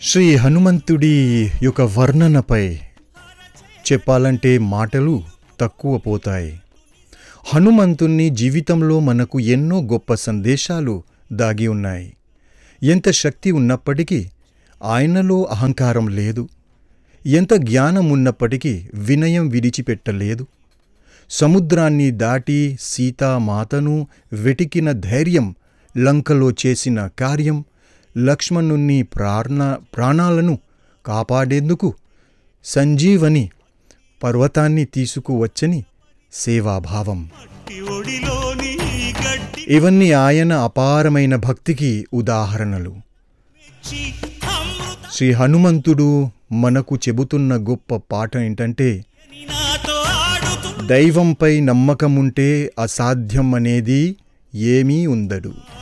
శ్రీ హనుమంతుడి యొక్క వర్ణనపై చెప్పాలంటే మాటలు తక్కువ పోతాయి హనుమంతుని జీవితంలో మనకు ఎన్నో గొప్ప సందేశాలు దాగి ఉన్నాయి ఎంత శక్తి ఉన్నప్పటికీ ఆయనలో అహంకారం లేదు ఎంత జ్ఞానం ఉన్నప్పటికీ వినయం విడిచిపెట్టలేదు సముద్రాన్ని దాటి సీతామాతను వెటికిన ధైర్యం లంకలో చేసిన కార్యం లక్ష్మణుని ప్రాణ ప్రాణాలను కాపాడేందుకు సంజీవని పర్వతాన్ని తీసుకువచ్చని సేవాభావం ఒడిలోని గడ్డి ఇవన్నీ ఆయన అపారమైన భక్తికి ఉదాహరణలు చి అమృత శ్రీ హనుమంతుడు మనకు చెబుతున్న గొప్ప పాట ఏంటంటే నాతో ఆడుతూ దైవంపై నమ్మకముంటే అసాధ్యం అనేది ఏమీ ఉండదు